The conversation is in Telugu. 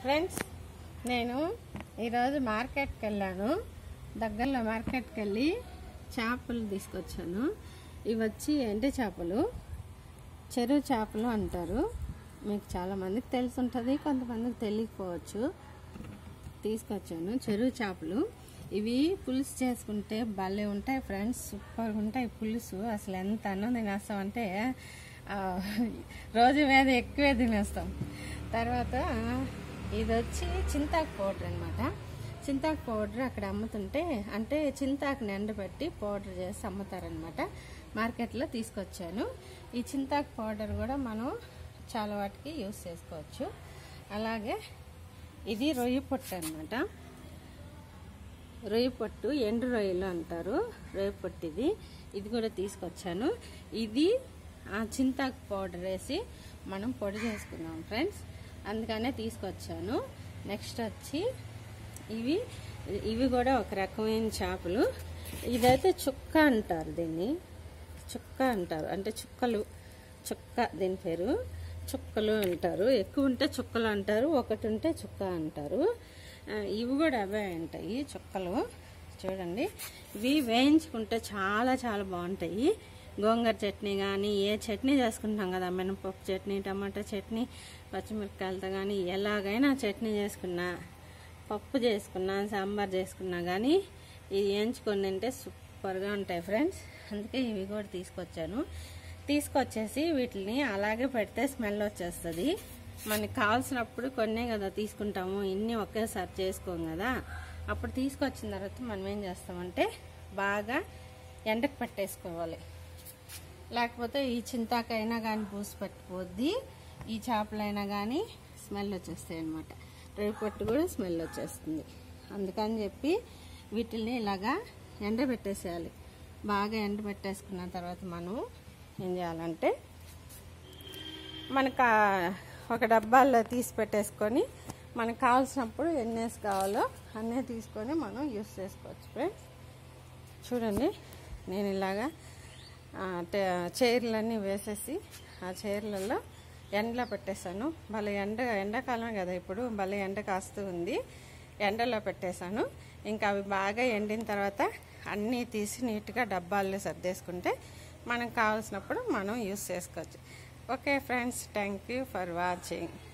ఫ్రెండ్స్ నేను ఈరోజు మార్కెట్కి వెళ్ళాను దగ్గరలో మార్కెట్కి వెళ్ళి చేపలు తీసుకొచ్చాను ఇవి వచ్చి ఎండి చేపలు చెరువు చేపలు అంటారు మీకు చాలా మందికి తెలిసి ఉంటుంది కొంతమందికి తెలియకపోవచ్చు తీసుకొచ్చాను చెరువు చేపలు ఇవి పులుసు చేసుకుంటే భలే ఉంటాయి ఫ్రెండ్స్ సూపర్గా ఉంటాయి పులుసు అసలు ఎంత అన్నం తినేస్తామంటే ఆ, రోజు మీద ఎక్కువే తినేస్తాం తర్వాత ఇది వచ్చి చింతాకు పౌడర్ అనమాట చింతాకు పౌడర్ అక్కడ అమ్ముతుంటే అంటే చింతాకుని ఎండబెట్టి పౌడర్ చేసి అమ్ముతారనమాట మార్కెట్లో తీసుకొచ్చాను ఈ చింతాకు పౌడర్ కూడా మనం చాలా వాటికి యూస్ చేసుకోవచ్చు అలాగే ఇది రొయ్యి పొట్టు అనమాట రొయ్యి పొట్టు ఎండు రొయ్యలు అంటారు రొయ్యి పొట్టు ఇది ఇది కూడా తీసుకొచ్చాను ఇది ఆ చింతాకు పౌడర్ వేసి మనం పొడి చేసుకుందాం ఫ్రెండ్స్ అందుకనే తీసుకొచ్చాను నెక్స్ట్ వచ్చి ఇవి ఇవి కూడా ఒక రకమైన చేపలు ఇదైతే చుక్క అంటారు దీన్ని చుక్క అంటారు అంటే చుక్కలు చుక్క దీని పేరు చుక్కలు అంటారు ఎక్కువ ఉంటే చుక్కలు అంటారు ఒకటి ఉంటే చుక్క అంటారు ఆ, ఇవి కూడా అవే ఉంటాయి చుక్కలు చూడండి ఇవి వేయించుకుంటే చాలా చాలా బాగుంటాయి గోంగూర చట్నీ కానీ ఏ చట్నీ చేసుకుంటాం కదా మినపప్పు చట్నీ టమాటా చట్నీ పచ్చిమిరపకాయలతో కానీ ఎలాగైనా చట్నీ చేసుకున్నా పప్పు చేసుకున్నా సాంబార్ చేసుకున్నా కానీ ఇది వేయించుకొని తింటే సూపర్గా ఉంటాయి ఫ్రెండ్స్ అందుకే ఇవి కూడా తీసుకొచ్చాను తీసుకొచ్చేసి వీటిని అలాగే పెడితే స్మెల్ వచ్చేస్తుంది మనకి కావాల్సినప్పుడు కొన్నే కదా తీసుకుంటాము ఇన్ని ఒకేసారి చేసుకోం కదా అప్పుడు తీసుకొచ్చిన తర్వాత మనం ఏం చేస్తామంటే బాగా ఎండకు పెట్టేసుకోవాలి లేకపోతే ఈ చింతాకైనా కానీ పూసి పట్టిపోద్ది ఈ చేపలైనా కానీ స్మెల్ వచ్చేస్తాయి అనమాట రేపట్టు కూడా స్మెల్ వచ్చేస్తుంది అందుకని చెప్పి వీటిని ఇలాగా ఎండబెట్టేసేయాలి బాగా ఎండబెట్టేసుకున్న తర్వాత మనం ఏం చేయాలంటే మనకు ఆ ఒక డబ్బాల్లో తీసి పెట్టేసుకొని మనకు కావాల్సినప్పుడు ఎన్నేసి కావాలో అన్నీ తీసుకొని మనం యూస్ చేసుకోవచ్చు ఫ్రెండ్స్ చూడండి నేను ఇలాగా ఆ, టే- చైర్లన్నీ వేసేసి ఆ చైర్లలో ఎండలో పెట్టేశాను భలే ఎండ ఎండాకాలం కదా ఇప్పుడు భలే ఎండ కాస్తూ ఉంది ఎండలో పెట్టేశాను ఇంకా అవి బాగా ఎండిన తర్వాత అన్నీ తీసి నీట్గా డబ్బాల్లో సర్దేసుకుంటే మనకు కావాల్సినప్పుడు మనం యూస్ చేసుకోవచ్చు okay friends thank you for watching